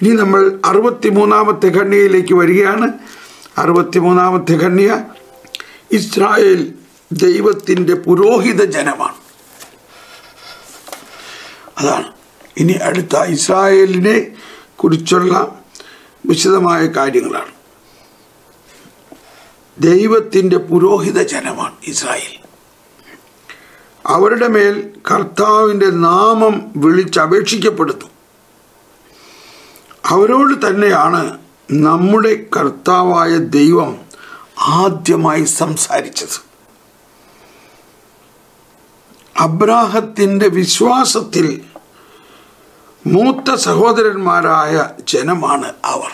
ഇനി നമ്മൾ അറുപത്തിമൂന്നാമത്തെ ഖണ്ഡികയിലേക്ക് വരികയാണ് അറുപത്തിമൂന്നാമത്തെ ഖണ്ഡിക ഇസ്രായേൽ ദൈവത്തിൻ്റെ പുരോഹിത ജനമാണ് അതാണ് ഇനി അടുത്ത ഇസ്രായേലിനെ കുറിച്ചുള്ള വിശദമായ കാര്യങ്ങളാണ് ദൈവത്തിൻ്റെ പുരോഹിത ജനമാണ് ഇസ്രായേൽ അവരുടെ മേൽ കർത്താവിൻ്റെ നാമം വിളിച്ചപേക്ഷിക്കപ്പെടുന്നു അവരോട് തന്നെയാണ് നമ്മുടെ കർത്താവായ ദൈവം ആദ്യമായി സംസാരിച്ചത് അബ്രാഹത്തിൻ്റെ വിശ്വാസത്തിൽ മൂത്ത സഹോദരന്മാരായ ജനമാണ് അവർ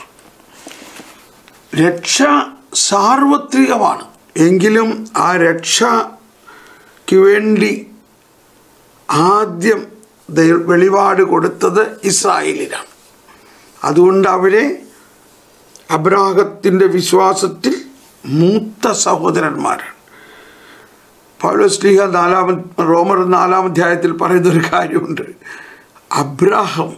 രക്ഷ സാർവത്രികമാണ് എങ്കിലും ആ രക്ഷയ്ക്ക് വേണ്ടി ആദ്യം ദൈ- വെളിപാട് കൊടുത്തത് ഇസ്രായേലിനാണ് അതുകൊണ്ട് അവരെ അബ്രാഹത്തിൻ്റെ വിശ്വാസത്തിൽ മൂത്ത സഹോദരന്മാരാണ് പൗലോസ്ലിഹ നാലാമ റോമർ നാലാം അധ്യായത്തിൽ പറയുന്നൊരു കാര്യമുണ്ട് അബ്രാഹം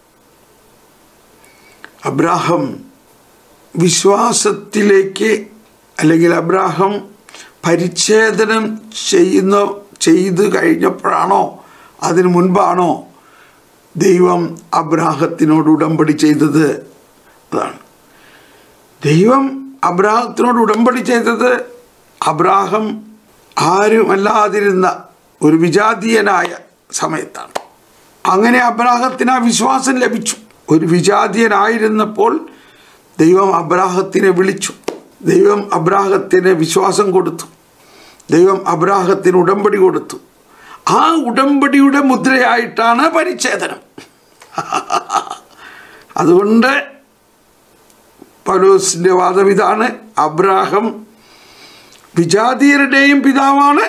അബ്രാഹം വിശ്വാസത്തിലേക്ക് അല്ലെങ്കിൽ അബ്രാഹം പരിച്ഛേദനം ചെയ്യുന്ന ചെയ്തു കഴിഞ്ഞപ്പോഴാണോ അതിനു മുൻപാണോ ദൈവം അബ്രാഹത്തിനോട് ഉടമ്പടി ചെയ്തത് അതാണ് ദൈവം അബ്രാഹത്തിനോട് ഉടമ്പടി ചെയ്തത് അബ്രാഹം ആരുമല്ലാതിരുന്ന ഒരു വിജാതീയനായ സമയത്താണ് അങ്ങനെ അബ്രാഹത്തിന് ആ വിശ്വാസം ലഭിച്ചു ഒരു വിജാതീയനായിരുന്നപ്പോൾ ദൈവം അബ്രാഹത്തിനെ വിളിച്ചു ദൈവം അബ്രാഹത്തിന് വിശ്വാസം കൊടുത്തു ദൈവം അബ്രാഹത്തിന് ഉടമ്പടി കൊടുത്തു ആ ഉടമ്പടിയുടെ മുദ്രയായിട്ടാണ് പരിച്ഛേദനം അതുകൊണ്ട് പൗലോസിന്റെ വാദം ഇതാണ് അബ്രാഹം വിജാതീയരുടെയും പിതാവാണ്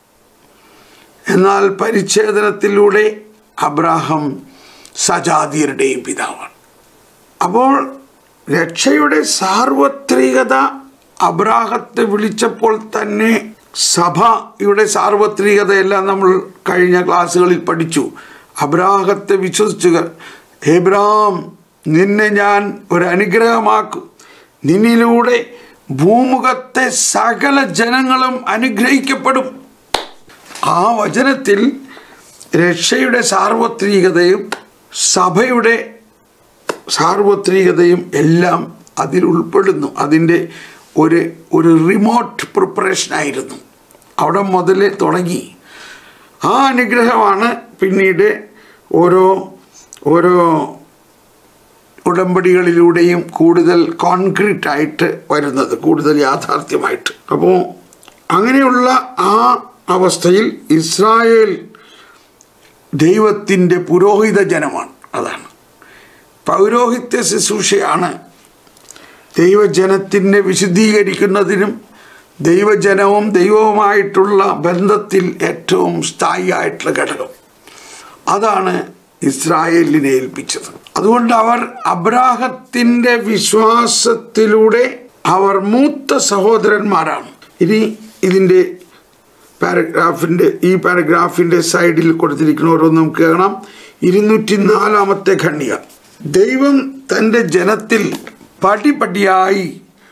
എന്നാൽ പരിച്ഛേദനത്തിലൂടെ അബ്രാഹം സജാതീയരുടെയും പിതാവാണ് അപ്പോൾ രക്ഷയുടെ സാർവത്രികത അബ്രാഹത്തെ വിളിച്ചപ്പോൾ തന്നെ സഭയുടെ സാർവത്രികതയെല്ലാം നമ്മൾ കഴിഞ്ഞ ക്ലാസ്സുകളിൽ പഠിച്ചു അബ്രാഹത്തെ വിശ്വസിച്ചുക ഹെബ്രാം നിന്നെ ഞാൻ ഒരു അനുഗ്രഹമാക്കും നിന്നിലൂടെ ഭൂമുഖത്തെ സകല ജനങ്ങളും അനുഗ്രഹിക്കപ്പെടും ആ വചനത്തിൽ രക്ഷയുടെ സാർവത്രികതയും സഭയുടെ സാർവത്രികതയും എല്ലാം അതിൽ ഉൾപ്പെടുന്നു അതിൻ്റെ ഒരു ഒരു റിമോട്ട് പ്രിപ്പറേഷൻ ആയിരുന്നു അവിടെ മുതൽ തുടങ്ങി ആ അനുഗ്രഹമാണ് പിന്നീട് ഓരോ ഓരോ ഉടമ്പടികളിലൂടെയും കൂടുതൽ കോൺക്രീറ്റ് ആയിട്ട് വരുന്നത് കൂടുതൽ യാഥാർത്ഥ്യമായിട്ട് അപ്പോൾ അങ്ങനെയുള്ള ആ അവസ്ഥയിൽ ഇസ്രായേൽ ദൈവത്തിൻ്റെ പുരോഹിത ജനമാണ് അതാണ് പൗരോഹിത്യ ശുശ്രൂഷയാണ് ദൈവജനത്തിനെ വിശുദ്ധീകരിക്കുന്നതിനും ദൈവജനവും ദൈവവുമായിട്ടുള്ള ബന്ധത്തിൽ ഏറ്റവും സ്ഥായിയായിട്ടുള്ള ഘടകം അതാണ് ഇസ്രായേലിനെ ഏൽപ്പിച്ചത് അതുകൊണ്ട് അവർ അബ്രാഹത്തിൻ്റെ വിശ്വാസത്തിലൂടെ അവർ മൂത്ത സഹോദരന്മാരാണ് ഇനി ഇതിൻ്റെ പാരഗ്രാഫിൻ്റെ ഈ പാരഗ്രാഫിൻ്റെ സൈഡിൽ കൊടുത്തിരിക്കുന്ന ഓരോന്ന് നമുക്ക് കാണാം ഇരുന്നൂറ്റി നാലാമത്തെ ഖണ്ഡിക ദൈവം തൻ്റെ ജനത്തിൽ പടിപടിയായി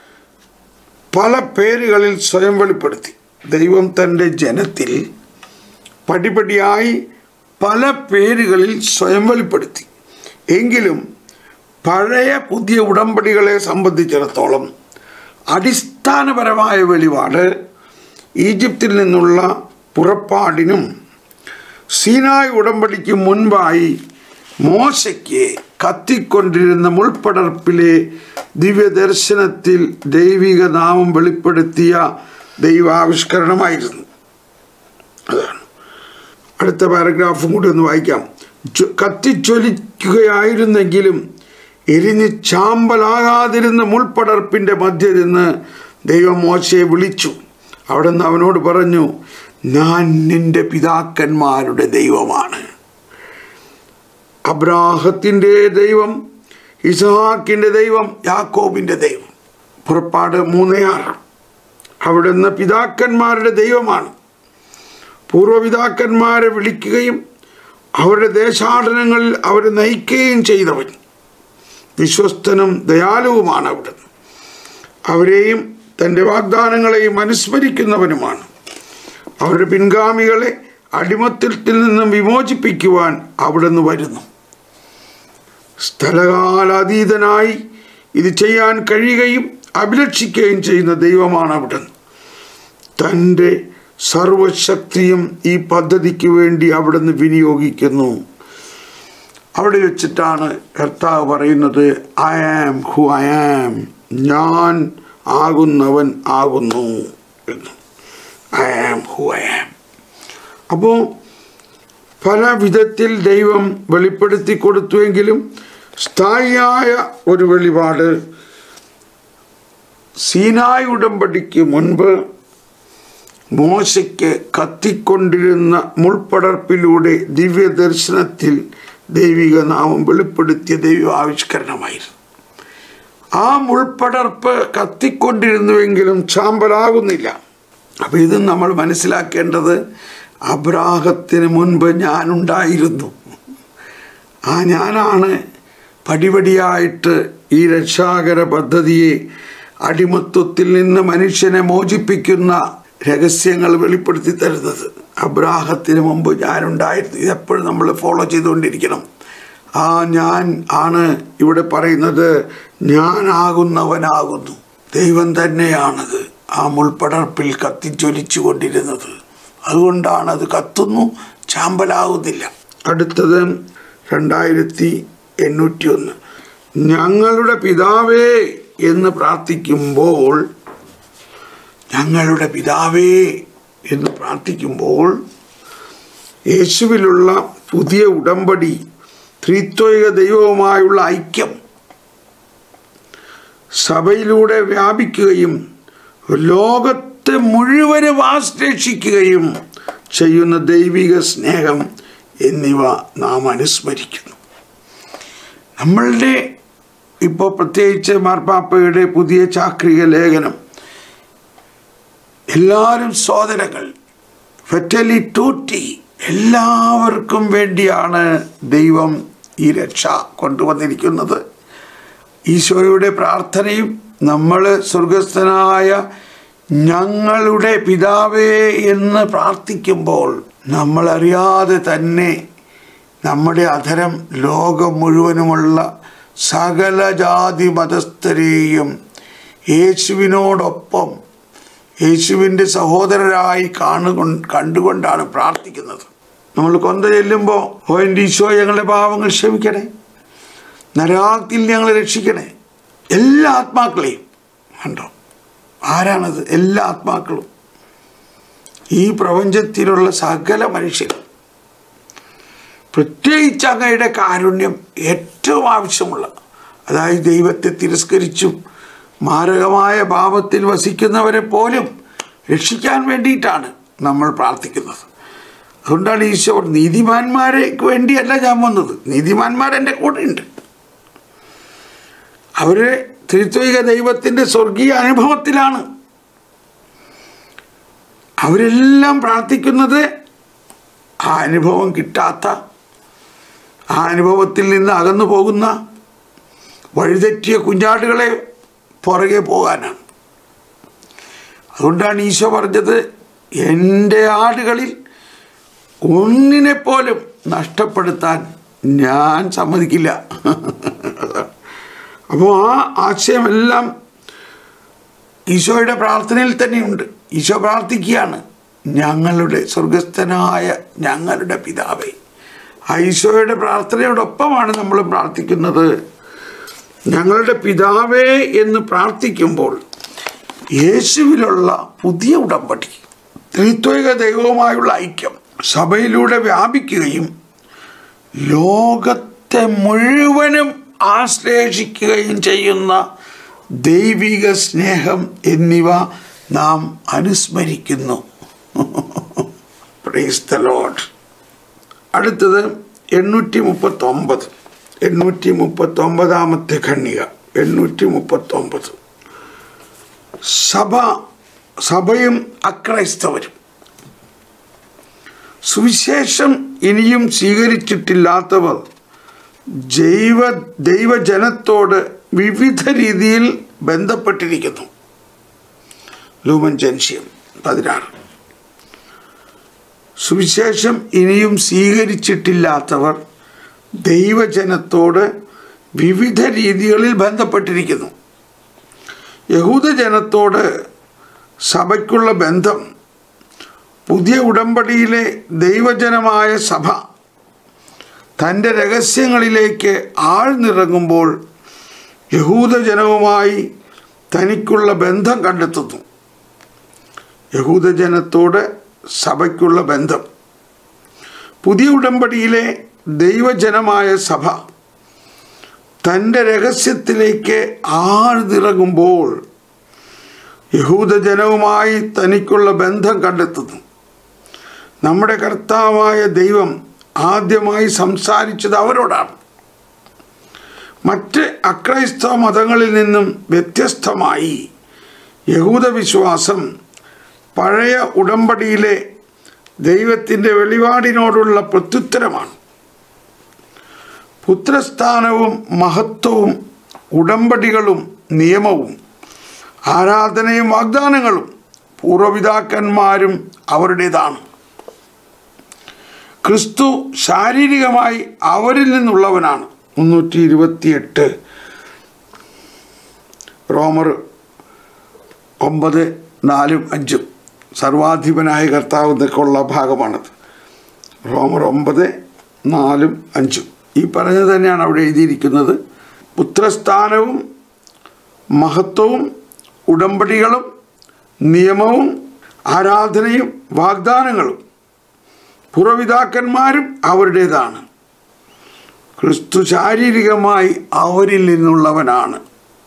പല പേരുകളിൽ സ്വയം വെളിപ്പെടുത്തി ദൈവം തൻ്റെ ജനത്തിൽ പടിപടിയായി പല പേരുകളിൽ സ്വയം വെളിപ്പെടുത്തി എങ്കിലും പഴയ പുതിയ ഉടമ്പടികളെ സംബന്ധിച്ചിടത്തോളം അടിസ്ഥാനപരമായ വെളിപാട് ഈജിപ്തിൽ നിന്നുള്ള പുറപ്പാടിനും സീനായ് ഉടമ്പടിക്ക് മുൻപായി മോശയ്ക്ക് കത്തിക്കൊണ്ടിരുന്ന മുൾപ്പടർപ്പിലെ ദിവ്യദർശനത്തിൽ ദൈവിക നാമം വെളിപ്പെടുത്തിയ ദൈവാവിഷ്കരണമായിരുന്നു അതാണ് അടുത്ത പാരഗ്രാഫും കൂടി ഒന്ന് വായിക്കാം ജ്വ- കത്തിജ്വലിക്കുകയായിരുന്നെങ്കിലും എരിഞ്ഞ് ചാമ്പലാകാതിരുന്ന മുൾപ്പടർപ്പിൻ്റെ മധ്യ നിന്ന് ദൈവം മോശയെ വിളിച്ചു അവിടെ നിന്ന് അവനോട് പറഞ്ഞു ഞാൻ നിന്റെ പിതാക്കന്മാരുടെ ദൈവമാണ് അബ്രാഹത്തിൻ്റെ ദൈവം ഇസഹാക്കിൻ്റെ ദൈവം യാക്കോബിൻ്റെ ദൈവം പുറപ്പാട് മൂന്നേ ആറ് അവിടുന്ന് പിതാക്കന്മാരുടെ ദൈവമാണ് പൂർവ്വപിതാക്കന്മാരെ വിളിക്കുകയും അവരുടെ ദേശാടനങ്ങളിൽ അവരെ നയിക്കുകയും ചെയ്തവൻ വിശ്വസ്തനും ദയാലുവുമാണ് അവിടുന്ന് അവരെയും തൻ്റെ വാഗ്ദാനങ്ങളെയും അനുസ്മരിക്കുന്നവനുമാണ് അവരുടെ പിൻഗാമികളെ അടിമത്തിൽ നിന്നും വിമോചിപ്പിക്കുവാൻ അവിടുന്ന് വരുന്നു സ്ഥലകാലാതീതനായി ഇത് ചെയ്യാൻ കഴിയുകയും അഭിലഷിക്കുകയും ചെയ്യുന്ന ദൈവമാണ് അവിടുന്ന് തൻ്റെ സർവശക്തിയും ഈ പദ്ധതിക്ക് വേണ്ടി അവിടുന്ന് വിനിയോഗിക്കുന്നു അവിടെ വെച്ചിട്ടാണ് കർത്താവ് പറയുന്നത് I am who I am ഞാൻ ആകുന്നവൻ ആകുന്നു എന്ന് I am who I am അപ്പോൾ പല വിധത്തിൽ ദൈവം വെളിപ്പെടുത്തി കൊടുത്തുവെങ്കിലും സ്ഥായിയായ ഒരു വെളിപാട് സീനായ് ഉടമ്പടിക്ക് മുൻപ് മോശയ്ക്ക് കത്തിക്കൊണ്ടിരുന്ന മുൾപ്പടർപ്പിലൂടെ ദിവ്യദർശനത്തിൽ ദൈവിക നാമം വെളിപ്പെടുത്തിയ ദൈവ ആവിഷ്കരണമായിരുന്നു ആ മുൾപ്പടർപ്പ് കത്തിക്കൊണ്ടിരുന്നുവെങ്കിലും ചാമ്പലാകുന്നില്ല അപ്പം ഇത് നമ്മൾ മനസ്സിലാക്കേണ്ടത് അബ്രാഹത്തിന് മുൻപ് ഞാനുണ്ടായിരുന്നു ആ ഞാനാണ് പടിപടിയായിട്ട് ഈ രക്ഷാകര പദ്ധതിയെ അടിമത്വത്തിൽ നിന്ന് മനുഷ്യനെ മോചിപ്പിക്കുന്ന രഹസ്യങ്ങൾ വെളിപ്പെടുത്തി തരുന്നത് അബ്രാഹത്തിന് മുമ്പ് ഞാനുണ്ടായിരുന്നു ഇതെപ്പോഴും നമ്മൾ ഫോളോ ചെയ്തുകൊണ്ടിരിക്കണം ആ ഞാൻ ആണ് ഇവിടെ പറയുന്നത് ഞാനാകുന്നവനാകുന്നു ദൈവം തന്നെയാണത് ആ മുൾപ്പടർപ്പിൽ കത്തിച്ചൊലിച്ചു കൊണ്ടിരുന്നത് അതുകൊണ്ടാണ് അത് കത്തുന്നു ചാമ്പലാകുന്നില്ല അടുത്തത് രണ്ടായിരത്തി എണ്ണൂറ്റി ഒന്ന് ഞങ്ങളുടെ പിതാവേ എന്ന് പ്രാർത്ഥിക്കുമ്പോൾ ഞങ്ങളുടെ പിതാവേ എന്ന് പ്രാർത്ഥിക്കുമ്പോൾ യേശുവിലുള്ള പുതിയ ഉടമ്പടി ത്രിത്വൈക ദൈവവുമായുള്ള ഐക്യം സഭയിലൂടെ വ്യാപിക്കുകയും ലോകത്തെ മുഴുവനും ആശ്ലേഷിക്കുകയും ചെയ്യുന്ന ദൈവിക സ്നേഹം എന്നിവ നാം അനുസ്മരിക്കുന്നു നമ്മളുടെ ഇപ്പോൾ പ്രത്യേകിച്ച് മാർപ്പാപ്പയുടെ പുതിയ ചാക്രിക ലേഖനം എല്ലാവരും സോദരങ്ങൾ ഫെറ്റലി ടൂറ്റി എല്ലാവർക്കും വേണ്ടിയാണ് ദൈവം ഈ രക്ഷ കൊണ്ടുവന്നിരിക്കുന്നത് ഈശോയുടെ പ്രാർത്ഥനയും നമ്മൾ സ്വർഗസ്ഥനായ ഞങ്ങളുടെ പിതാവേ എന്ന് പ്രാർത്ഥിക്കുമ്പോൾ നമ്മളറിയാതെ തന്നെ നമ്മുടെ അധരം ലോകം മുഴുവനുമുള്ള സകല ജാതി മതസ്ഥരെയും യേശുവിനോടൊപ്പം യേശുവിൻ്റെ സഹോദരരായി കാണുകൊ കണ്ടുകൊണ്ടാണ് പ്രാർത്ഥിക്കുന്നത് നമ്മൾ കൊന്ത ചെല്ലുമ്പോൾ ഓ എൻ്റെ ഈശോ ഞങ്ങളുടെ പാവങ്ങൾ ക്ഷമിക്കണേ നരാത്തിൽ ഞങ്ങളെ രക്ഷിക്കണേ എല്ലാ ആത്മാക്കളെയും കണ്ടോ ആരാണത് എല്ലാ ആത്മാക്കളും ഈ പ്രപഞ്ചത്തിലുള്ള സകല മനുഷ്യരും പ്രത്യേകിച്ച് അങ്ങയുടെ കാരുണ്യം ഏറ്റവും ആവശ്യമുള്ള അതായത് ദൈവത്തെ തിരസ്കരിച്ചും മാരകമായ ഭാവത്തിൽ വസിക്കുന്നവരെ പോലും രക്ഷിക്കാൻ വേണ്ടിയിട്ടാണ് നമ്മൾ പ്രാർത്ഥിക്കുന്നത് അതുകൊണ്ടാണ് ഈശോ നീതിമാന്മാരെക്ക് വേണ്ടിയല്ല ഞാൻ വന്നത് നീതിമാന്മാർ എൻ്റെ കൂടെ ഉണ്ട് അവര് ത്രിത്വിക ദൈവത്തിൻ്റെ സ്വർഗീയ അനുഭവത്തിലാണ് അവരെല്ലാം പ്രാർത്ഥിക്കുന്നത് ആ അനുഭവം കിട്ടാത്ത ആ അനുഭവത്തിൽ നിന്ന് അകന്നു പോകുന്ന വഴിതെറ്റിയ കുഞ്ഞാടുകളെ പുറകെ പോകാനാണ് അതുകൊണ്ടാണ് ഈശോ പറഞ്ഞത് എൻ്റെ ആടുകളിൽ ഒന്നിനെ പോലും നഷ്ടപ്പെടുത്താൻ ഞാൻ സമ്മതിക്കില്ല അപ്പോൾ ആ ആശയമെല്ലാം ഈശോയുടെ പ്രാർത്ഥനയിൽ തന്നെയുണ്ട് ഈശോ പ്രാർത്ഥിക്കുകയാണ് ഞങ്ങളുടെ സ്വർഗസ്ഥനായ ഞങ്ങളുടെ പിതാവേ ആ ഈശോയുടെ പ്രാർത്ഥനയോടൊപ്പമാണ് നമ്മൾ പ്രാർത്ഥിക്കുന്നത് ഞങ്ങളുടെ പിതാവേ എന്ന് പ്രാർത്ഥിക്കുമ്പോൾ യേശുവിലുള്ള പുതിയ ഉടമ്പടി ത്രിത്വിക ദൈവവുമായുള്ള ഐക്യം സഭയിലൂടെ വ്യാപിക്കുകയും ലോകത്തെ മുഴുവനും ആശ്ലേഷിക്കുകയും ചെയ്യുന്ന ദൈവിക സ്നേഹം എന്നിവ നാം അനുസ്മരിക്കുന്നു പ്രൈസ് ദ ലോഡ് അടുത്തത് എണ്ണൂറ്റി മുപ്പത്തൊമ്പത് എണ്ണൂറ്റി മുപ്പത്തൊമ്പതാമത്തെ ഖണ്ണിക എണ്ണൂറ്റി മുപ്പത്തൊമ്പത് സഭ സഭയും അക്രൈസ്തവരും സുവിശേഷം ഇനിയും സ്വീകരിച്ചിട്ടില്ലാത്തവർ ജൈവ ദൈവജനത്തോട് വിവിധ രീതിയിൽ ബന്ധപ്പെട്ടിരിക്കുന്നു ലൂമൻ ജൻഷ്യം പതിനാറ് സുവിശേഷം ഇനിയും സ്വീകരിച്ചിട്ടില്ലാത്തവർ ദൈവജനത്തോട് വിവിധ രീതികളിൽ ബന്ധപ്പെട്ടിരിക്കുന്നു യഹൂദജനത്തോട് സഭയ്ക്കുള്ള ബന്ധം പുതിയ ഉടമ്പടിയിലെ ദൈവജനമായ സഭ തൻ്റെ രഹസ്യങ്ങളിലേക്ക് ആഴ്ന്നിറങ്ങുമ്പോൾ യഹൂദജനവുമായി തനിക്കുള്ള ബന്ധം കണ്ടെത്തുന്നു യഹൂദജനത്തോട് സഭയ്ക്കുള്ള ബന്ധം പുതിയ ഉടമ്പടിയിലെ ദൈവജനമായ സഭ തൻ്റെ രഹസ്യത്തിലേക്ക് ആഴ്ന്നിറങ്ങുമ്പോൾ യഹൂദജനവുമായി തനിക്കുള്ള ബന്ധം കണ്ടെത്തുന്നു നമ്മുടെ കർത്താവായ ദൈവം ആദ്യമായി സംസാരിച്ചത് അവരോടാണ് മറ്റ് അക്രൈസ്തവ മതങ്ങളിൽ നിന്നും വ്യത്യസ്തമായി യഹൂദ വിശ്വാസം പഴയ ഉടമ്പടിയിലെ ദൈവത്തിൻ്റെ വെളിപാടിനോടുള്ള പ്രത്യുത്തരമാണ് പുത്രസ്ഥാനവും മഹത്വവും ഉടമ്പടികളും നിയമവും ആരാധനയും വാഗ്ദാനങ്ങളും പൂർവപിതാക്കന്മാരും അവരുടേതാണ് ക്രിസ്തു ശാരീരികമായി അവരിൽ നിന്നുള്ളവനാണ് മുന്നൂറ്റി ഇരുപത്തിയെട്ട് റോമർ ഒമ്പത് നാലും അഞ്ചും സർവാധിപനായ കർത്താവ് എന്നൊക്കെയുള്ള ഭാഗമാണത് റോമർ ഒമ്പത് നാലും അഞ്ചും ഈ പറഞ്ഞത് തന്നെയാണ് അവിടെ എഴുതിയിരിക്കുന്നത് പുത്രസ്ഥാനവും മഹത്വവും ഉടമ്പടികളും നിയമവും ആരാധനയും വാഗ്ദാനങ്ങളും പുറവിതാക്കന്മാരും അവരുടേതാണ് ക്രിസ്തു ശാരീരികമായി അവരിൽ നിന്നുള്ളവനാണ്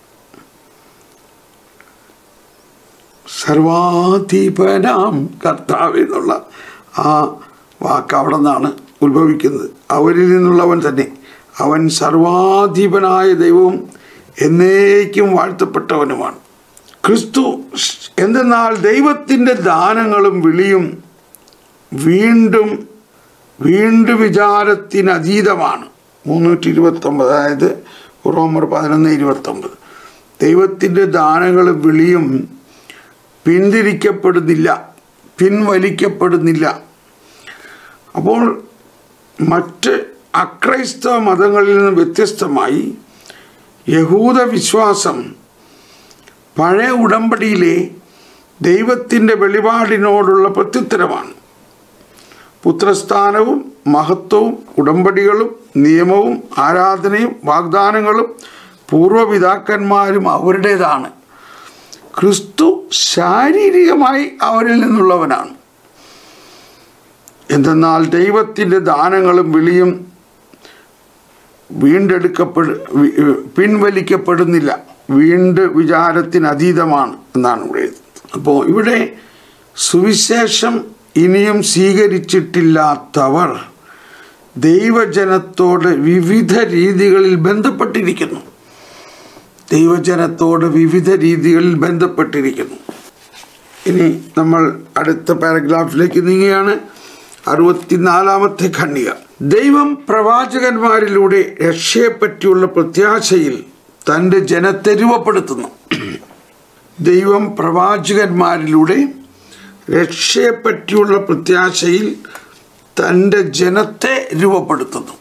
സർവാധിപനാം കർത്താവ് എന്നുള്ള ആ വാക്ക് അവിടെ നിന്നാണ് ഉത്ഭവിക്കുന്നത് അവരിൽ നിന്നുള്ളവൻ തന്നെ അവൻ സർവാധിപനായ ദൈവവും എന്നേക്കും വാഴ്ത്തപ്പെട്ടവനുമാണ് ക്രിസ്തു എന്തെന്നാൽ ദൈവത്തിൻ്റെ ദാനങ്ങളും വിളിയും വീണ്ടും വീണ്ടും വിചാരത്തിനതീതമാണ് മുന്നൂറ്റി ഇരുപത്തൊമ്പത് അതായത് റോമർ പതിനൊന്ന് ഇരുപത്തൊമ്പത് ദൈവത്തിൻ്റെ ദാനങ്ങളും വിളിയും പിന്തിരിക്കപ്പെടുന്നില്ല പിൻവലിക്കപ്പെടുന്നില്ല അപ്പോൾ മറ്റ് അക്രൈസ്തവ മതങ്ങളിൽ നിന്ന് വ്യത്യസ്തമായി യഹൂദ വിശ്വാസം പഴയ ഉടമ്പടിയിലെ ദൈവത്തിൻ്റെ വെളിപാടിനോടുള്ള പ്രത്യുത്തരമാണ് പുത്രസ്ഥാനവും മഹത്വവും ഉടമ്പടികളും നിയമവും ആരാധനയും വാഗ്ദാനങ്ങളും പൂർവ്വപിതാക്കന്മാരും അവരുടേതാണ് ക്രിസ്തു ശാരീരികമായി അവരിൽ നിന്നുള്ളവനാണ് എന്തെന്നാൽ ദൈവത്തിൻ്റെ ദാനങ്ങളും വിളിയും വീണ്ടെടുക്കപ്പെടു പിൻവലിക്കപ്പെടുന്നില്ല വീണ്ട് വിചാരത്തിന് അതീതമാണ് എന്നാണ് ഇവിടെ അപ്പോൾ ഇവിടെ സുവിശേഷം ഇനിയും സ്വീകരിച്ചിട്ടില്ലാത്തവർ ദൈവജനത്തോട് വിവിധ രീതികളിൽ ബന്ധപ്പെട്ടിരിക്കുന്നു ദൈവജനത്തോട് വിവിധ രീതികളിൽ ബന്ധപ്പെട്ടിരിക്കുന്നു ഇനി നമ്മൾ അടുത്ത പാരഗ്രാഫിലേക്ക് നീങ്ങുകയാണ് അറുപത്തിനാലാമത്തെ ഖണ്ഡിക ദൈവം പ്രവാചകന്മാരിലൂടെ രക്ഷയെപ്പറ്റിയുള്ള പ്രത്യാശയിൽ തൻ്റെ ജനത്തെ രൂപപ്പെടുത്തുന്നു ദൈവം പ്രവാചകന്മാരിലൂടെ രക്ഷയെപ്പറ്റിയുള്ള പ്രത്യാശയിൽ തൻ്റെ ജനത്തെ രൂപപ്പെടുത്തുന്നു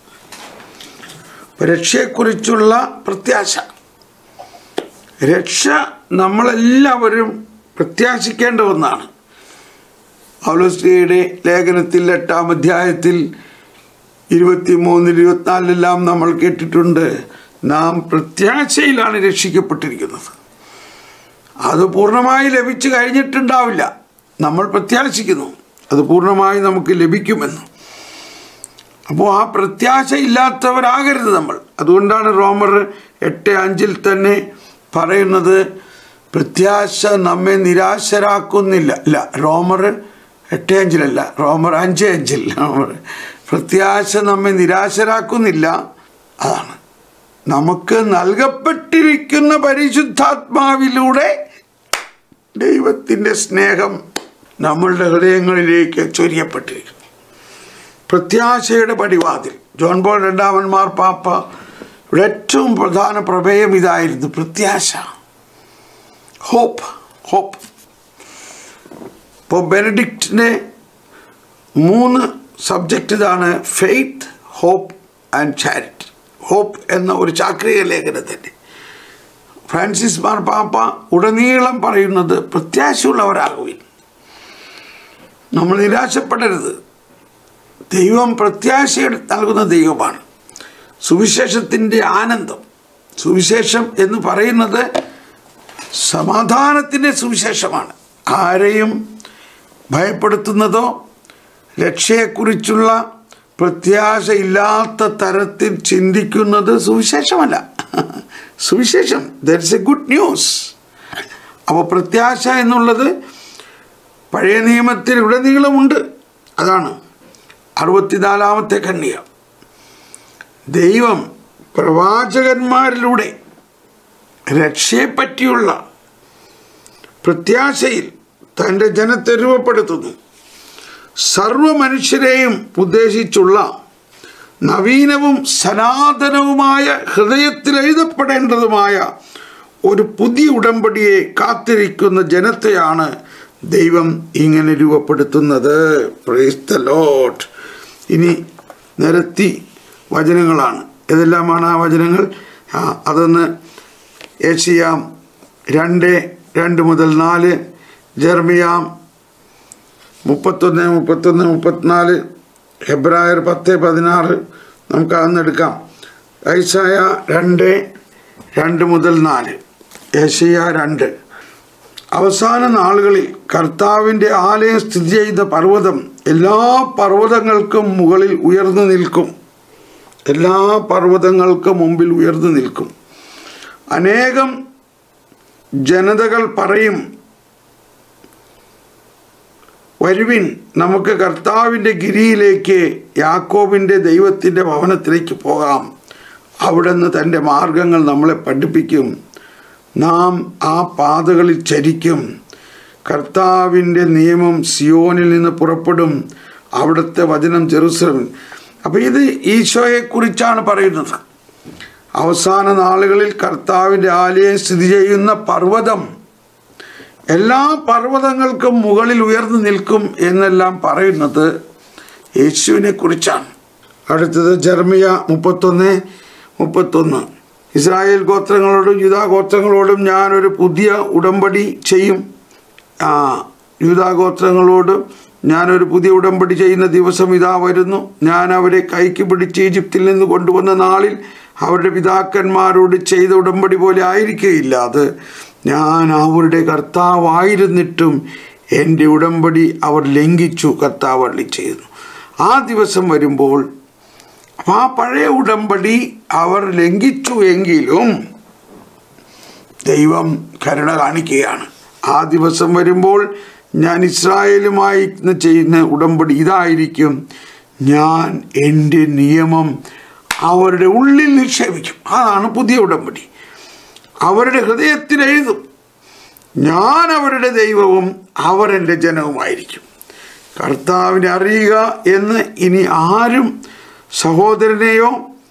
രക്ഷയെക്കുറിച്ചുള്ള പ്രത്യാശ രക്ഷ നമ്മളെല്ലാവരും പ്രത്യാശിക്കേണ്ട ഒന്നാണ് പൗലോസ്ലിയുടെ ലേഖനത്തിൽ എട്ടാം അധ്യായത്തിൽ ഇരുപത്തി മൂന്നിൽ ഇരുപത്തിനാലിലെല്ലാം നമ്മൾ കേട്ടിട്ടുണ്ട് നാം പ്രത്യാശയിലാണ് രക്ഷിക്കപ്പെട്ടിരിക്കുന്നത് അത് പൂർണ്ണമായി ലഭിച്ചു കഴിഞ്ഞിട്ടുണ്ടാവില്ല നമ്മൾ പ്രത്യാശിക്കുന്നു അത് പൂർണ്ണമായി നമുക്ക് ലഭിക്കുമെന്ന് അപ്പോൾ ആ പ്രത്യാശ ഇല്ലാത്തവരാകരുത് നമ്മൾ അതുകൊണ്ടാണ് റോമർ എട്ട് അഞ്ചിൽ തന്നെ പറയുന്നത് പ്രത്യാശ നമ്മെ നിരാശരാക്കുന്നില്ല ഇല്ല റോമർ എട്ട് അഞ്ചിലല്ല റോമർ അഞ്ച് അഞ്ചിൽ റോമർ പ്രത്യാശ നമ്മെ നിരാശരാക്കുന്നില്ല അതാണ് നമുക്ക് നൽകപ്പെട്ടിരിക്കുന്ന പരിശുദ്ധാത്മാവിലൂടെ ദൈവത്തിൻ്റെ സ്നേഹം നമ്മളുടെ ഹൃദയങ്ങളിലേക്ക് ചൊരിയപ്പെട്ടിരിക്കുന്നു പ്രത്യാശയുടെ പടിവാതിൽ ജോൺ ബോൾ രണ്ടാമൻ മാർപ്പാപ്പ ഇവിടെ ഏറ്റവും പ്രധാന പ്രമേയം ഇതായിരുന്നു പ്രത്യാശ ഹോപ്പ് ഹോപ്പ് ഇപ്പോൾ ബെനഡിക്റ്റിൻ്റെ മൂന്ന് സബ്ജക്റ്റ് ഇതാണ് faith hope and charity hope എന്ന ഒരു ചാക്രിക ലേഖനത്തിൻ്റെ ഫ്രാൻസിസ് മാർപ്പാപ്പ ഉടനീളം പറയുന്നത് പ്രത്യാശയുള്ളവരാകുവിൻ നമ്മൾ നിരാശപ്പെടരുത് ദൈവം പ്രത്യാശ നൽകുന്ന ദൈവമാണ് സുവിശേഷത്തിൻ്റെ ആനന്ദം സുവിശേഷം എന്ന് പറയുന്നത് സമാധാനത്തിൻ്റെ സുവിശേഷമാണ് ആരെയും ഭയപ്പെടുത്തുന്നതോ രക്ഷയെക്കുറിച്ചുള്ള പ്രത്യാശ ഇല്ലാത്ത തരത്തിൽ ചിന്തിക്കുന്നത് സുവിശേഷമല്ല സുവിശേഷം ദറ്റ്സ് എ ഗുഡ് ന്യൂസ് അപ്പോൾ പ്രത്യാശ എന്നുള്ളത് പഴയ നിയമത്തിൽ ഉടനീളമുണ്ട് അതാണ് അറുപത്തിനാലാമത്തെ കണ്ണിക ദൈവം പ്രവാചകന്മാരിലൂടെ രക്ഷയെപ്പറ്റിയുള്ള പ്രത്യാശയിൽ തൻ്റെ ജനത്തെ രൂപപ്പെടുത്തുന്നു സർവ മനുഷ്യരെയും ഉദ്ദേശിച്ചുള്ള നവീനവും സനാതനവുമായ ഹൃദയത്തിൽ എഴുതപ്പെടേണ്ടതുമായ ഒരു പുതിയ ഉടമ്പടിയെ കാത്തിരിക്കുന്ന ജനത്തെയാണ് ദൈവം ഇങ്ങനെ രൂപപ്പെടുത്തുന്നത് പ്രൈസ് ദ ലോട്ട് ഇനി നിരത്തി വചനങ്ങളാണ് ഏതെല്ലാമാണ് ആ വചനങ്ങൾ ആ അതൊന്ന് ഏഷ്യാം രണ്ട് രണ്ട് മുതൽ നാല് ജർമിയാം മുപ്പത്തൊന്ന് മുപ്പത്തൊന്ന് മുപ്പത്തിനാല് ഹെബ്രായർ പത്ത് പതിനാറ് നമുക്ക് അന്ന് എടുക്കാം ഐസായ രണ്ട് രണ്ട് മുതൽ നാല് ഏഷ്യ രണ്ട് അവസാന നാളുകളിൽ കർത്താവിൻ്റെ ആലയം സ്ഥിതി ചെയ്ത പർവ്വതം എല്ലാ പർവ്വതങ്ങൾക്കും മുകളിൽ ഉയർന്നു നിൽക്കും എല്ലാ പർവ്വതങ്ങൾക്കും മുമ്പിൽ ഉയർന്നു നിൽക്കും അനേകം ജനതകൾ പറയും വരുവിൻ നമുക്ക് കർത്താവിൻ്റെ ഗിരിയിലേക്ക് യാക്കോബിൻ്റെ ദൈവത്തിൻ്റെ ഭവനത്തിലേക്ക് പോകാം അവിടുന്ന് തൻ്റെ മാർഗങ്ങൾ നമ്മളെ പഠിപ്പിക്കും നാം ആ പാതകളിൽ ചരിക്കും കർത്താവിൻ്റെ നിയമം സിയോനിൽ നിന്ന് പുറപ്പെടും അവിടുത്തെ വചനം ജെറുസലം അപ്പോൾ ഇത് ഈശോയെക്കുറിച്ചാണ് പറയുന്നത് അവസാന നാളുകളിൽ കർത്താവിൻ്റെ ആലയം സ്ഥിതി ചെയ്യുന്ന പർവ്വതം എല്ലാ പർവ്വതങ്ങൾക്കും മുകളിൽ ഉയർന്നു നിൽക്കും എന്നെല്ലാം പറയുന്നത് യേശുവിനെ കുറിച്ചാണ് അടുത്തത് ജർമിയ മുപ്പത്തൊന്ന് മുപ്പത്തൊന്ന് ഇസ്രായേൽ ഗോത്രങ്ങളോടും യുധാ ഗോത്രങ്ങളോടും ഞാനൊരു പുതിയ ഉടമ്പടി ചെയ്യും ആ യുധാ ഗോത്രങ്ങളോട് ഞാനൊരു പുതിയ ഉടമ്പടി ചെയ്യുന്ന ദിവസം ഇതാ വരുന്നു ഞാൻ അവരെ കൈക്ക് പിടിച്ച് ഈജിപ്തിൽ നിന്ന് കൊണ്ടുവന്ന നാളിൽ അവരുടെ പിതാക്കന്മാരോട് ചെയ്ത ഉടമ്പടി പോലെ ആയിരിക്കുകയില്ല അത് ഞാൻ അവരുടെ കർത്താവായിരുന്നിട്ടും എൻ്റെ ഉടമ്പടി അവർ ലംഘിച്ചു കർത്താവ് അള്ളി ചെയ്തു ആ ദിവസം വരുമ്പോൾ ആ പഴയ ഉടമ്പടി അവർ ലംഘിച്ചു എങ്കിലും ദൈവം കരുണ കാണിക്കുകയാണ് ആ ദിവസം വരുമ്പോൾ ഞാൻ ഇസ്രായേലുമായി ചെയ്യുന്ന ഉടമ്പടി ഇതായിരിക്കും ഞാൻ എൻ്റെ നിയമം അവരുടെ ഉള്ളിൽ നിക്ഷേപിക്കും അതാണ് പുതിയ ഉടമ്പടി അവരുടെ ഹൃദയത്തിൽ എഴുതും ഞാൻ അവരുടെ ദൈവവും അവർ എൻ്റെ ജനവുമായിരിക്കും കർത്താവിനെ അറിയുക എന്ന് ഇനി ആരും സഹോദരനെയോ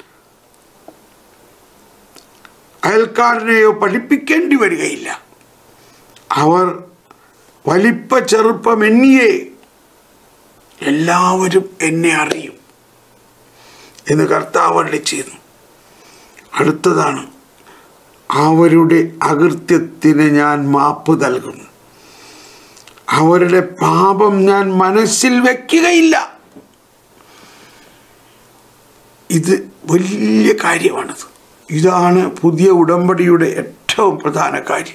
അയൽക്കാരനെയോ പഠിപ്പിക്കേണ്ടി വരികയില്ല അവർ വലിപ്പ ചെറുപ്പമെന്നിയെ എല്ലാവരും എന്നെ അറിയും എന്ന് കർത്താവ് അള്ളി ചെയ്യുന്നു അടുത്തതാണ് അവരുടെ അകൃത്യത്തിന് ഞാൻ മാപ്പ് നൽകും അവരുടെ പാപം ഞാൻ മനസ്സിൽ വയ്ക്കുകയില്ല ഇത് വലിയ കാര്യമാണിത് ഇതാണ് പുതിയ ഉടമ്പടിയുടെ ഏറ്റവും പ്രധാന കാര്യം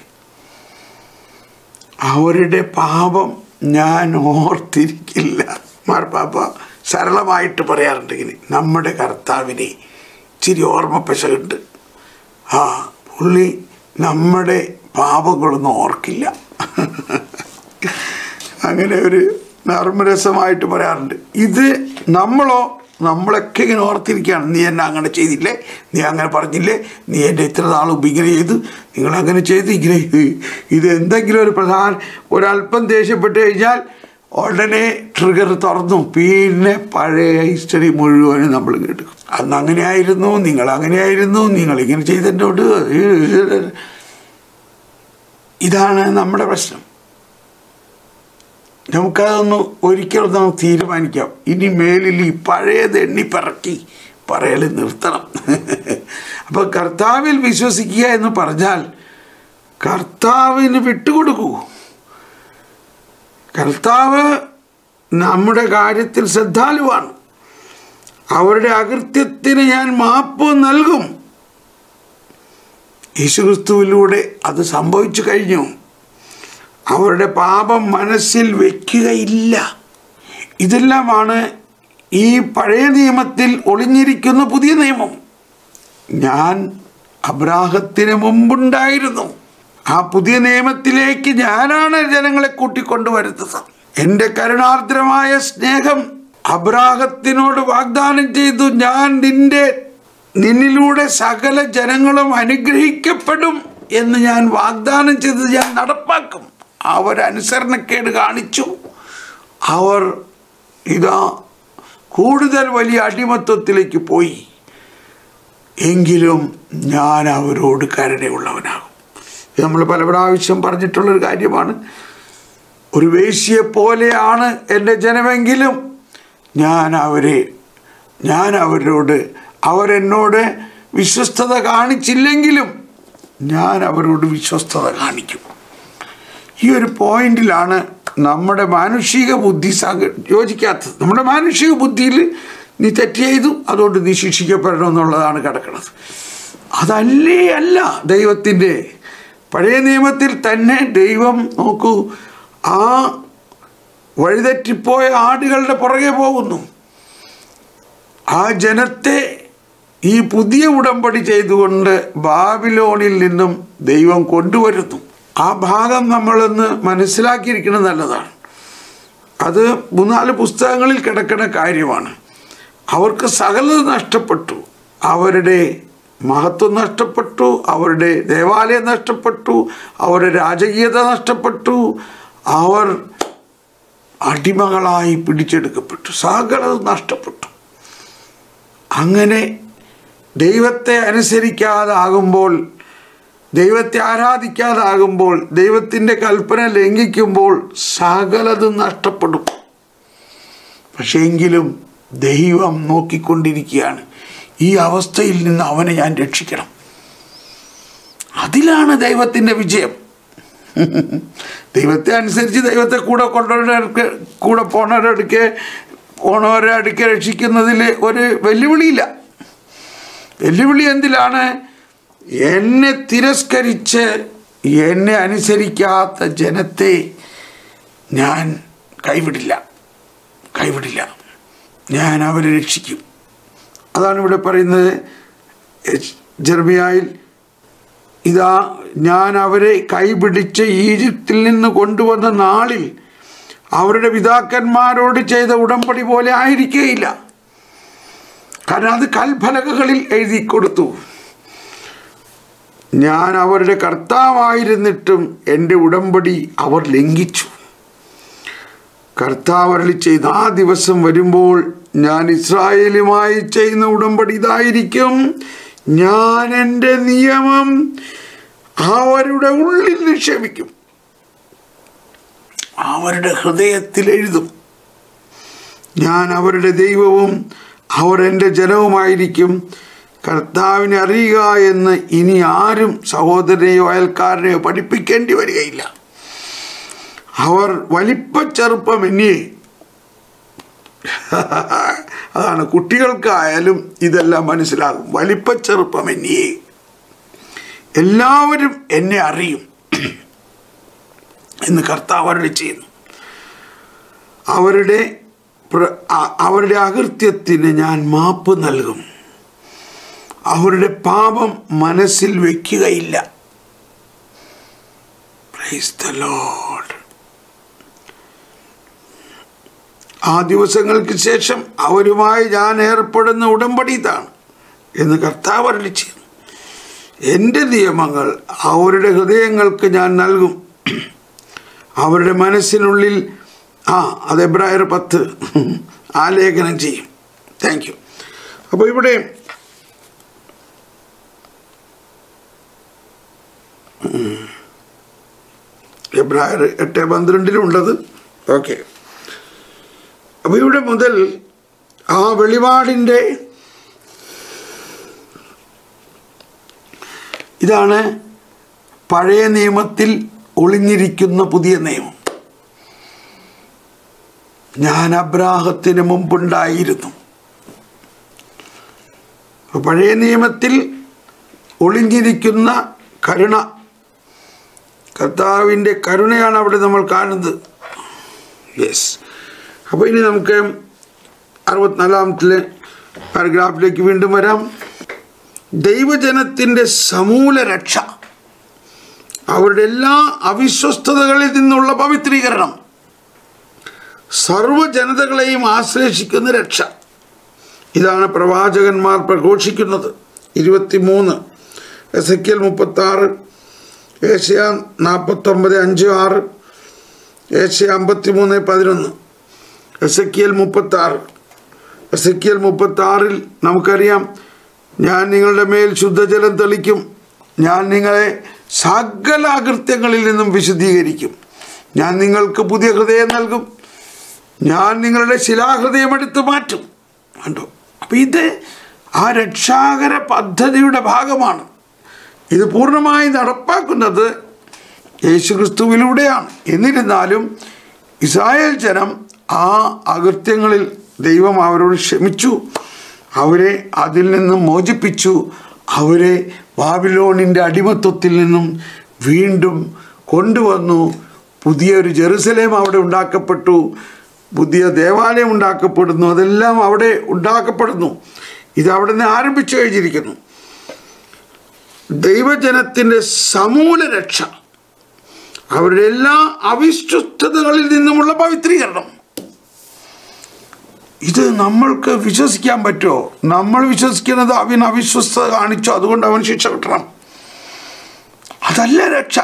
അവരുടെ പാപം ഞാൻ ഓർത്തിരിക്കില്ല മാർപ്പാപ്പ സരളമായിട്ട് പറയാറുണ്ട് ഇങ്ങനെ നമ്മുടെ കർത്താവിനെ ഇച്ചിരി ഓർമ്മ പെശകുണ്ട് ആ പുള്ളി നമ്മുടെ പാപങ്ങളൊന്നും ഓർക്കില്ല അങ്ങനെ ഒരു നർമ്മരസമായിട്ട് പറയാറുണ്ട് ഇത് നമ്മളോ നമ്മളൊക്കെ ഇങ്ങനെ ഓർത്തിരിക്കുകയാണ് നീ എന്നെ അങ്ങനെ ചെയ്തില്ലേ നീ അങ്ങനെ പറഞ്ഞില്ലേ നീ എൻ്റെ ഇത്ര നാൾ മുമ്പ് ഇങ്ങനെ ചെയ്തു നിങ്ങൾ അങ്ങനെ ചെയ്ത് ഇങ്ങനെ ഇത് എന്തെങ്കിലും ഒരു പ്രധാന ഒരല്പം ദേഷ്യപ്പെട്ട് കഴിഞ്ഞാൽ ഉടനെ ട്രിഗർ തുറന്നു പിന്നെ പഴയ ഹിസ്റ്ററി മുഴുവനും നമ്മൾ കേട്ടു അന്ന് അങ്ങനെയായിരുന്നു നിങ്ങൾ അങ്ങനെയായിരുന്നു നിങ്ങൾ ഇങ്ങനെ ചെയ്തിട്ടുണ്ട് ഇതാണ് നമ്മുടെ പ്രശ്നം നമുക്കതൊന്ന് ഒരിക്കലും നമുക്ക് തീരുമാനിക്കാം ഇനി മേലിൽ ഈ പഴയത് എണ്ണിപ്പറക്കി പറയൽ നിർത്തണം അപ്പോൾ കർത്താവിൽ വിശ്വസിക്കുക എന്ന് പറഞ്ഞാൽ കർത്താവിന് വിട്ടുകൊടുക്കൂ കർത്താവ് നമ്മുടെ കാര്യത്തിൽ ശ്രദ്ധാലുവാണ് അവരുടെ അകൃത്യത്തിന് ഞാൻ മാപ്പ് നൽകും യേശുക്രിസ്തുവിലൂടെ അത് സംഭവിച്ചു കഴിഞ്ഞു അവരുടെ പാപം മനസ്സിൽ വയ്ക്കുകയില്ല ഇതെല്ലാമാണ് ഈ പഴയ നിയമത്തിൽ ഒളിഞ്ഞിരിക്കുന്ന പുതിയ നിയമം ഞാൻ അബ്രാഹത്തിന് മുമ്പുണ്ടായിരുന്നു ആ പുതിയ നിയമത്തിലേക്ക് ഞാനാണ് ജനങ്ങളെ കൂട്ടിക്കൊണ്ടുവരുന്നത് എൻ്റെ കരുണാർദ്രമായ സ്നേഹം അബ്രാഹത്തിനോട് വാഗ്ദാനം ചെയ്തു ഞാൻ നിന്റെ നിന്നിലൂടെ സകല ജനങ്ങളും അനുഗ്രഹിക്കപ്പെടും എന്ന് ഞാൻ വാഗ്ദാനം ചെയ്തത് ഞാൻ നടപ്പാക്കും അവർ അനുസരണക്കേട് കാണിച്ചു അവർ ഇതാ കൂടുതൽ വലിയ അടിമത്വത്തിലേക്ക് പോയി എങ്കിലും ഞാൻ അവരോട് കരുണയുള്ളവനാകും ഇത് നമ്മൾ പല പ്രാവശ്യം പറഞ്ഞിട്ടുള്ളൊരു കാര്യമാണ് ഒരു വേശ്യയെ പോലെയാണ് എൻ്റെ ജനമെങ്കിലും ഞാൻ അവരെ ഞാൻ അവരോട് അവരെന്നോട് വിശ്വസ്തത കാണിച്ചില്ലെങ്കിലും ഞാൻ അവരോട് വിശ്വസ്തത കാണിക്കും ഈ ഒരു പോയിന്റിലാണ് നമ്മുടെ മാനുഷിക ബുദ്ധി സഹ യോജിക്കാത്തത് നമ്മുടെ മാനുഷിക ബുദ്ധിയിൽ നീ തെറ്റ് ചെയ്തു അതുകൊണ്ട് നീ ശിക്ഷിക്കപ്പെടണം എന്നുള്ളതാണ് കിടക്കുന്നത് അതല്ലേ അല്ല ദൈവത്തിൻ്റെ പഴയ നിയമത്തിൽ തന്നെ ദൈവം നോക്കൂ ആ വഴിതെറ്റിപ്പോയ ആടുകളുടെ പുറകെ പോകുന്നു ആ ജനത്തെ ഈ പുതിയ ഉടമ്പടി ചെയ്തുകൊണ്ട് ബാബിലോണിൽ നിന്നും ദൈവം കൊണ്ടുവരുന്നു ആ ഭാഗം നമ്മളൊന്ന് മനസ്സിലാക്കിയിരിക്കുന്നത് നല്ലതാണ് അത് മൂന്നാല് പുസ്തകങ്ങളിൽ കിടക്കുന്ന കാര്യമാണ് അവർക്ക് സകലത് നഷ്ടപ്പെട്ടു അവരുടെ മഹത്വം നഷ്ടപ്പെട്ടു അവരുടെ ദേവാലയം നഷ്ടപ്പെട്ടു അവരുടെ രാജകീയത നഷ്ടപ്പെട്ടു അവർ അടിമകളായി പിടിച്ചെടുക്കപ്പെട്ടു സകലത് നഷ്ടപ്പെട്ടു അങ്ങനെ ദൈവത്തെ അനുസരിക്കാതാകുമ്പോൾ ദൈവത്തെ ആരാധിക്കാതാകുമ്പോൾ ദൈവത്തിൻ്റെ കൽപ്പന ലംഘിക്കുമ്പോൾ സകലതും നഷ്ടപ്പെടും പക്ഷേ എങ്കിലും ദൈവം നോക്കിക്കൊണ്ടിരിക്കുകയാണ് ഈ അവസ്ഥയിൽ നിന്ന് അവനെ ഞാൻ രക്ഷിക്കണം അതിലാണ് ദൈവത്തിൻ്റെ വിജയം ദൈവത്തെ അനുസരിച്ച് ദൈവത്തെ കൂടെ കൊണ്ടുവരടുക്ക് കൂടെ പോണവരുടെ അടുക്കെ പോണവരെ അടുക്കെ രക്ഷിക്കുന്നതിൽ ഒരു വെല്ലുവിളിയില്ല വെല്ലുവിളി എന്തിലാണ് എന്നെ തിരസ്കരിച്ച് എന്നെ അനുസരിക്കാത്ത ജനത്തെ ഞാൻ കൈവിടില്ല കൈവിടില്ല ഞാൻ അവരെ രക്ഷിക്കും അതാണ് ഇവിടെ പറയുന്നത് ജർമിയായിൽ ഇതാ ഞാൻ അവരെ കൈപിടിച്ച് ഈജിപ്തിൽ നിന്ന് കൊണ്ടുവന്ന നാളിൽ അവരുടെ പിതാക്കന്മാരോട് ചെയ്ത ഉടമ്പടി പോലെ ആയിരിക്കുകയില്ല കാരണം അത് കൽഫലകകളിൽ എഴുതി കൊടുത്തു ഞാൻ അവരുടെ കർത്താവായിരുന്നിട്ടും എൻ്റെ ഉടമ്പടി അവർ ലംഘിച്ചു കർത്താവ് അരളി ചെയ്ത ആ ദിവസം വരുമ്പോൾ ഞാൻ ഇസ്രായേലുമായി ചെയ്യുന്ന ഉടമ്പടി ഇതായിരിക്കും ഞാൻ എൻ്റെ നിയമം അവരുടെ ഉള്ളിൽ നിക്ഷേപിക്കും അവരുടെ ഹൃദയത്തിൽ എഴുതും ഞാൻ അവരുടെ ദൈവവും അവർ എൻ്റെ ജനവുമായിരിക്കും കർത്താവിനെ അറിയുക എന്ന് ഇനി ആരും സഹോദരനെയോ അയൽക്കാരനെയോ പഠിപ്പിക്കേണ്ടി വരികയില്ല അവർ വലിപ്പച്ചെറുപ്പം എന്നിയെ അതാണ് കുട്ടികൾക്കായാലും ഇതെല്ലാം മനസ്സിലാകും വലിപ്പച്ചെറുപ്പം എന്നിയെ എല്ലാവരും എന്നെ അറിയും എന്ന് കർത്താവ് അരുളി ചെയ്യുന്നു അവരുടെ പ്ര- അ- അവരുടെ അകൃത്യത്തിന് ഞാൻ മാപ്പ് നൽകും അവരുടെ പാപം മനസ്സിൽ വയ്ക്കുകയില്ല Praise the Lord. ആ ദിവസങ്ങൾക്ക് ശേഷം അവരുമായി ഞാൻ ഏർപ്പെടുന്ന ഉടമ്പടി ഇതാണ് എന്ന് കർത്താവ് അരുളി ചെയ്യുന്നു എൻ്റെ നിയമങ്ങൾ അവരുടെ ഹൃദയങ്ങൾക്ക് ഞാൻ നൽകും അവരുടെ മനസ്സിനുള്ളിൽ ആ അത് എബ്രായർ പത്ത് ആലേഖനം ചെയ്യും താങ്ക് യു അപ്പോൾ ഇവിടെ എബ്രായർ എട്ട് പന്ത്രണ്ടിലുള്ളത് ഓക്കെ അപ്പോൾ ഇവിടെ മുതൽ ആ വെളിപാടിൻ്റെ ഇതാണ് പഴയ നിയമത്തിൽ ഒളിഞ്ഞിരിക്കുന്ന പുതിയ നിയമം ഞാൻ അബ്രാഹത്തിന് മുമ്പുണ്ടായിരുന്നു അപ്പോൾ പഴയ നിയമത്തിൽ ഒളിഞ്ഞിരിക്കുന്ന കരുണ കർത്താവിൻ്റെ കരുണയാണ് അവിടെ നമ്മൾ കാണുന്നത് യെസ് അപ്പോൾ ഇനി നമുക്ക് അറുപത്തിനാലാമത്തിലെ പാരഗ്രാഫിലേക്ക് വീണ്ടും വരാം ദൈവജനത്തിൻ്റെ സമൂല രക്ഷ അവരുടെ എല്ലാ അവിശ്വസ്തതകളിൽ നിന്നുള്ള പവിത്രീകരണം സർവജനതകളെയും ആശ്ലേഷിക്കുന്ന രക്ഷ ഇതാണ് പ്രവാചകന്മാർ പ്രഘോഷിക്കുന്നത് ഇരുപത്തിമൂന്ന് എസ് എ കെൽ മുപ്പത്താറ് ഏഷ്യ നാൽപ്പത്തൊമ്പത് അഞ്ച് ആറ് ഏഷ്യ അമ്പത്തിമൂന്ന് പതിനൊന്ന് എസ് എ കെൽ മുപ്പത്താറ് എസ് എ കെൽ മുപ്പത്താറിൽ നമുക്കറിയാം ഞാൻ നിങ്ങളുടെ മേൽ ശുദ്ധജലം തെളിക്കും ഞാൻ നിങ്ങളെ സകല അകൃത്യങ്ങളിൽ നിന്നും വിശദീകരിക്കും ഞാൻ നിങ്ങൾക്ക് പുതിയ ഹൃദയം നൽകും ഞാൻ നിങ്ങളുടെ ശിലാഹൃദയം എടുത്തു മാറ്റും കണ്ടോ അപ്പം ഇത് ആ രക്ഷാകര പദ്ധതിയുടെ ഭാഗമാണ് ഇത് പൂർണ്ണമായി നടപ്പാക്കുന്നത് യേശുക്രിസ്തുവിലൂടെയാണ് എന്നിരുന്നാലും ഇസ്രായേൽ ജനം ആ അകൃത്യങ്ങളിൽ ദൈവം അവരോട് ക്ഷമിച്ചു അവരെ അതിൽ നിന്നും മോചിപ്പിച്ചു അവരെ ബാബിലോണിൻ്റെ അടിമത്വത്തിൽ നിന്നും വീണ്ടും കൊണ്ടുവന്നു പുതിയൊരു ജെറുസലേം അവിടെ ഉണ്ടാക്കപ്പെട്ടു പുതിയ ദേവാലയം ഉണ്ടാക്കപ്പെടുന്നു അതെല്ലാം അവിടെ ഉണ്ടാക്കപ്പെടുന്നു ഇത് അവിടെ നിന്ന് ആരംഭിച്ചു കഴിഞ്ഞിരിക്കുന്നു ദൈവജനത്തിൻ്റെ സമൂല രക്ഷ അവരുടെ എല്ലാ അവിശ്വസ്തതകളിൽ നിന്നുമുള്ള പവിത്രീകരണം ഇത് നമ്മൾക്ക് വിശ്വസിക്കാൻ പറ്റുമോ നമ്മൾ വിശ്വസിക്കുന്നത് അവൻ അവിശ്വസ്തത കാണിച്ചു അതുകൊണ്ട് അവൻ ശിക്ഷ കിട്ടണം അതല്ല രക്ഷ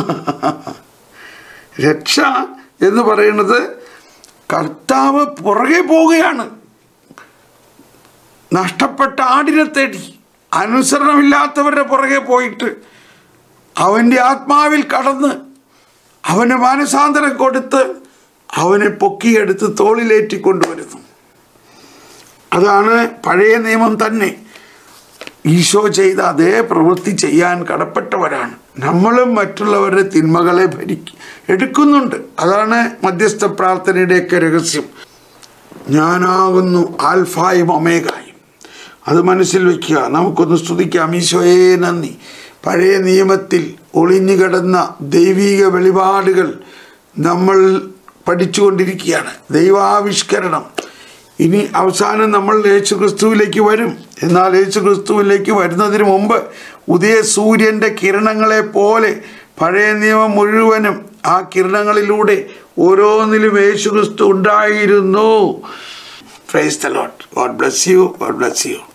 രക്ഷ എന്ന് പറയുന്നത് കർത്താവ് പുറകെ പോവുകയാണ് നഷ്ടപ്പെട്ട ആടിനെ തേടി അനുസരണമില്ലാത്തവരുടെ പുറകെ പോയിട്ട് അവൻ്റെ ആത്മാവിൽ കടന്ന് അവന് മാനസാന്തരം കൊടുത്ത് അവനെ പൊക്കിയെടുത്ത് തോളിലേറ്റി കൊണ്ടുവരുന്നു അതാണ് പഴയ നിയമം തന്നെ ഈശോ ചെയ്ത അതേ പ്രവൃത്തി ചെയ്യാൻ കടപ്പെട്ടവരാണ് നമ്മളും മറ്റുള്ളവരുടെ തിന്മകളെ ഭരിക്കും എടുക്കുന്നുണ്ട് അതാണ് മധ്യസ്ഥ പ്രാർത്ഥനയുടെയൊക്കെ രഹസ്യം ഞാനാകുന്നു ആൽഫായും ഒമേഗായും അത് മനസ്സിൽ വയ്ക്കുക നമുക്കൊന്ന് സ്തുതിക്കാം ഈശോയെ നന്ദി പഴയ നിയമത്തിൽ ഒളിഞ്ഞു കിടന്ന ദൈവീക വെളിപാടുകൾ നമ്മൾ പഠിച്ചുകൊണ്ടിരിക്കുകയാണ് ദൈവാവിഷ്കരണം ഇനി അവസാനം നമ്മൾ യേശു ക്രിസ്തുവിലേക്ക് വരും എന്നാൽ യേശു ക്രിസ്തുവിലേക്ക് വരുന്നതിന് മുമ്പ് ഉദയ സൂര്യൻ്റെ കിരണങ്ങളെ പോലെ പഴയ നിയമം മുഴുവനും ആ കിരണങ്ങളിലൂടെ ഓരോന്നിലും യേശു ക്രിസ്തു ഉണ്ടായിരുന്നു praise the Lord God bless you God bless U